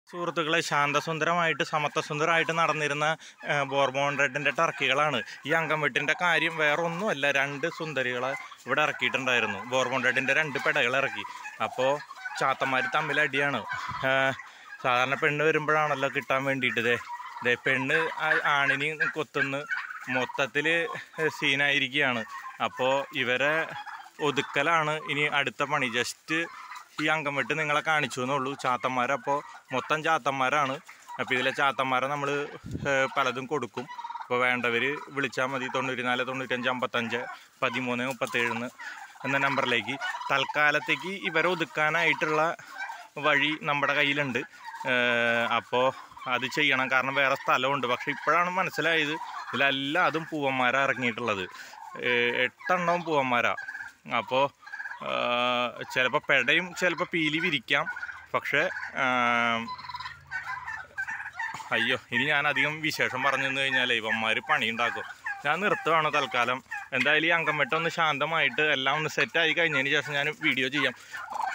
സുഹൃത്തുക്കളെ ശാന്തസുന്ദരമായിട്ട് സമത്വസുന്ദരമായിട്ട് നടന്നിരുന്ന ആ, ബോർബോൺ റെഡിൻ്റെ ടർക്കികളാണ് ഈ അങ്കംവെട്ടിൻ്റെ കാര്യം വേറെ ഒന്നുമല്ല രണ്ട് സുന്ദരികളെ ഇവിടെ ഇറക്കിയിട്ടുണ്ടായിരുന്നു ബോർബോൺ റെഡിൻ്റെ രണ്ട് പെടകൾ ഇറക്കി അപ്പോൾ ചാത്തന്മാർ തമ്മിൽ അടിയാണ് ആ, സാധാരണ പെണ്ണ് വരുമ്പോഴാണല്ലോ കിട്ടാൻ വേണ്ടിയിട്ട് ദേ ദേ പെണ്ണ് ആ- ആണിനെ കൊത്തുന്ന് മൊത്തത്തിൽ സീനായിരിക്കുകയാണ് അപ്പോൾ ഇവരെ ഒതുക്കലാണ് ഇനി അടുത്ത പണി ജസ്റ്റ് ഈ അംഗം വെട്ട് നിങ്ങളെ കാണിച്ചു എന്നുള്ളൂ ചാത്തന്മാരപ്പോൾ മൊത്തം ചാത്തന്മാരാണ് അപ്പോൾ ഇതിലെ ചാത്തന്മാരെ നമ്മൾ പലതും കൊടുക്കും അപ്പോൾ വേണ്ടവർ വിളിച്ചാൽ മതി തൊണ്ണൂറ്റി നാല് തൊണ്ണൂറ്റഞ്ച് അമ്പത്തഞ്ച് പതിമൂന്ന് മുപ്പത്തേഴിന്ന് എന്ന നമ്പറിലേക്ക് തൽക്കാലത്തേക്ക് ഇവരെ ഒതുക്കാനായിട്ടുള്ള വഴി നമ്മുടെ കയ്യിലുണ്ട് അപ്പോൾ അത് ചെയ്യണം കാരണം വേറെ സ്ഥലമുണ്ട് പക്ഷേ ഇപ്പോഴാണ് മനസ്സിലായത് ഇതിലെല്ലാം അതും പൂവന്മാരാണ് ഇറങ്ങിയിട്ടുള്ളത് ഏഹ് എട്ടെണ്ണവും പൂവന്മാരാ അപ്പോൾ ചിലപ്പോൾ പെടയും ചിലപ്പോൾ പീലി വിരിക്കാം പക്ഷേ ആം, അയ്യോ ഇനി ഞാൻ അധികം വിശേഷം പറഞ്ഞു തന്നു കഴിഞ്ഞാൽ ഇവന്മാർ പണിയുണ്ടാക്കും ഞാൻ നിർത്തുവാണ് തൽക്കാലം എന്തായാലും ഈ അംഗം വെട്ടം ഒന്ന് ശാന്തമായിട്ട് എല്ലാം ഒന്ന് സെറ്റായി കഴിഞ്ഞതിന് ശേഷം ഞാൻ വീഡിയോ ചെയ്യാം